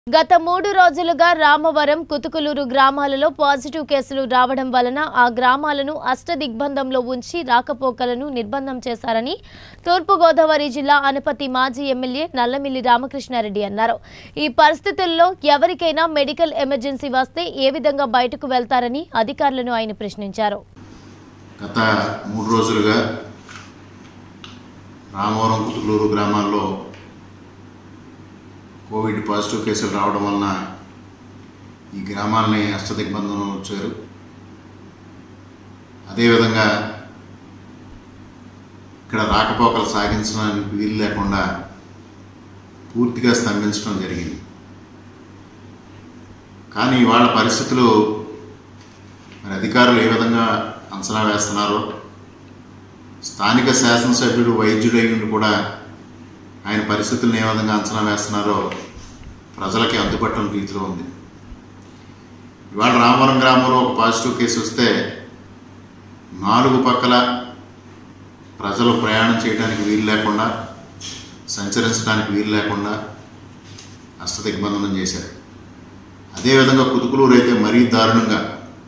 గత మూడు రోజులుగా రామవరం కుతుకులూరు గ్రామాలలో పాజిటివ్ కేసులు రావడం వలన ఆ గ్రామాలను అష్టదిగ్బంధంలో ఉంచి రాకపోకలను నిర్బంధం చేశారని తూర్పుగోదావరి జిల్లా అనపతి మాజీ ఎమ్మెల్యే నల్లమిల్లి రామకృష్ణారెడ్డి అన్నారు ఈ పరిస్థితుల్లో ఎవరికైనా మెడికల్ ఎమర్జెన్సీ వస్తే ఏ విధంగా బయటకు వెళ్తారని అధికారులను ఆయన ప్రశ్నించారు గత మూడు రోజులుగా రామవరం కుతులూరు గ్రామాల్లో కోవిడ్ పాజిటివ్ కేసులు రావడం వలన ఈ గ్రామాలని అష్టదిగ్బంధంలో వచ్చారు అదేవిధంగా ఇక్కడ రాకపోకలు సాగించడానికి వీలు లేకుండా పూర్తిగా స్తంభించడం జరిగింది కానీ వాళ్ళ పరిస్థితులు మరి అధికారులు ఏ విధంగా అంచనా వేస్తున్నారో స్థానిక శాసనసభ్యుడు వైద్యుడై ఉండి కూడా ఆయన పరిస్థితులను ఏ విధంగా అంచనా వేస్తున్నారో ప్రజలకి అందుబట్టని రీతిలో ఉంది ఇవాళ రామవరం గ్రామంలో ఒక పాజిటివ్ కేసు వస్తే నాలుగు పక్కల ప్రజలు ప్రయాణం చేయడానికి వీలు లేకుండా సంచరించడానికి వీలు లేకుండా అష్టదిగ్బంధనం చేశారు అదేవిధంగా కుతుకులూరు అయితే మరీ దారుణంగా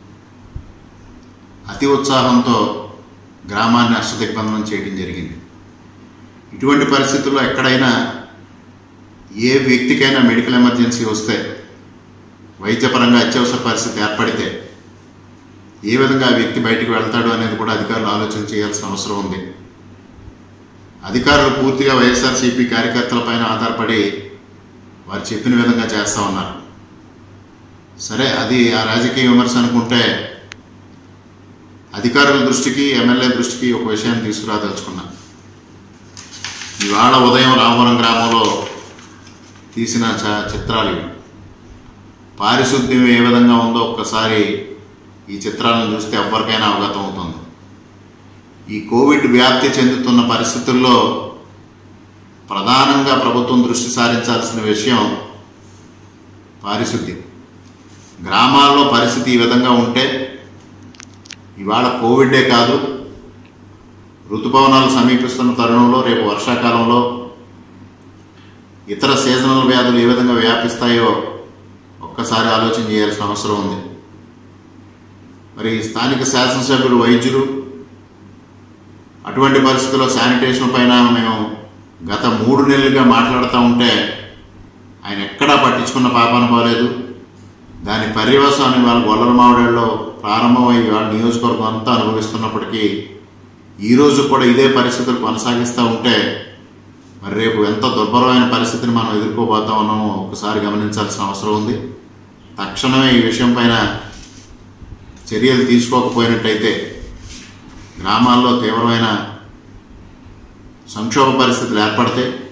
అతి ఉత్సాహంతో గ్రామాన్ని అష్టదిగ్బంధనం చేయడం జరిగింది ఇటువంటి పరిస్థితుల్లో ఎక్కడైనా ఏ వ్యక్తికైనా మెడికల్ ఎమర్జెన్సీ వస్తే వైద్యపరంగా అత్యవసర పరిస్థితి ఏర్పడితే ఏ విధంగా ఆ వ్యక్తి బయటికి వెళ్తాడు అనేది కూడా అధికారులు ఆలోచన చేయాల్సిన అవసరం ఉంది అధికారులు పూర్తిగా వైఎస్ఆర్సీపీ కార్యకర్తలపైన ఆధారపడి వారు చెప్పిన విధంగా చేస్తూ ఉన్నారు సరే అది ఆ రాజకీయ విమర్శ అనుకుంటే అధికారుల దృష్టికి ఎమ్మెల్యే దృష్టికి ఒక విషయాన్ని తీసుకురాదలుచుకున్నా ఇవాళ ఉదయం రామవరం గ్రామంలో తీసిన చ చిత్రాలు ఇవి. పారిశుద్ధ్యం ఏ విధంగా ఉందో ఒక్కసారి ఈ చిత్రాలను చూస్తే ఎవరికైనా అవగతం అవుతుంది ఈ కోవిడ్ వ్యాప్తి చెందుతున్న పరిస్థితుల్లో ప్రధానంగా ప్రభుత్వం దృష్టి సారించాల్సిన విషయం పారిశుద్ధ్యం గ్రామాల్లో పరిస్థితి ఈ విధంగా ఉంటే ఇవాళ కోవిడే కాదు ఋతుపవనాలు సమీపిస్తున్న తరుణంలో రేపు వర్షాకాలంలో ఇతర సీజనల్ వ్యాధులు ఏ విధంగా వ్యాపిస్తాయో ఒక్కసారి ఆలోచన చేయాల్సిన అవసరం ఉంది మరి స్థానిక శాసనసభ్యులు వైద్యులు అటువంటి పరిస్థితుల్లో శానిటేషన్ పైన మేము గత మూడు నెలలుగా మాట్లాడుతూ ఉంటే ఆయన ఎక్కడా పట్టించుకున్న పాపాన పోలేదు దాని పర్యవసాన్ని వాళ్ళ గొల్లల మామిడిలో ప్రారంభమై వాళ్ళ నియోజకవర్గం అంతా అనుభవిస్తున్నప్పటికీ ఈరోజు కూడా ఇదే పరిస్థితులు కొనసాగిస్తూ ఉంటే మరి రేపు ఎంత దుర్భరమైన పరిస్థితిని మనం ఎదుర్కోబోతా ఉన్నామో ఒకసారి గమనించాల్సిన అవసరం ఉంది తక్షణమే ఈ విషయం పైన చర్యలు తీసుకోకపోయినట్టయితే గ్రామాల్లో తీవ్రమైన సంక్షోభ పరిస్థితులు ఏర్పడితే